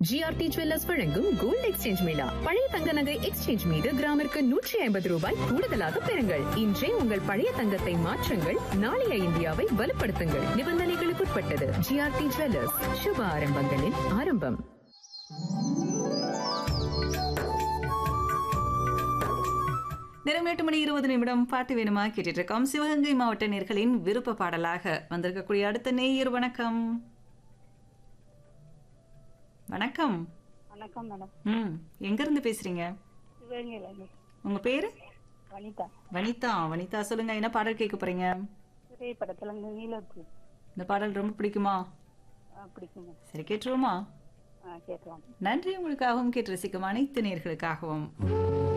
GRT jewellers வழங்கும் gold exchange mela பழைய தங்க நகை எக்ஸ்சேஞ்ச் மீது கிராமிற்கு நூற்றி ஐம்பது ரூபாய் கூடுதலாக பெறுங்கள் இன்றே உங்கள் பழைய தங்கத்தை மாற்றுங்கள் நாளைய இந்தியாவை வலுப்படுத்துங்கள் நிபந்தனைகளுக்குட்பட்டது ஜிஆர்டி ஜுவல்லர்ஸ் சுப ஆரம்பங்களின் ஆரம்பம் நேரம் எட்டு மணி இருபது நிமிடம் பாட்டு வேணுமா கேட்டுட்டு இருக்கோம் சிவகங்கை மாவட்ட நேர்களின் விருப்ப பாடலாக வந்திருக்கக்கூடிய அடுத்த நேயர் வணக்கம் வணக்கம் வணக்கம் மேடம் ம் எங்க இருந்து பேசுறீங்க சிவகங்கையிலேருந்து உங்க பேரு வனிதா வனிதா வனிதா சொல்லுங்க என்ன பாடல் கேட்க போறீங்க திரைப்படத்துல இருந்து நீலத்து இந்த பாடல் ரொம்ப பிடிக்குமா பிடிக்குங்க சரி கேட்டுருவோமா ஆ கேட்கலாம் நன்றி உங்களுக்காகவும் கேட்டு ரசிக்கும் அனைத்து நேர்களுக்காகவும்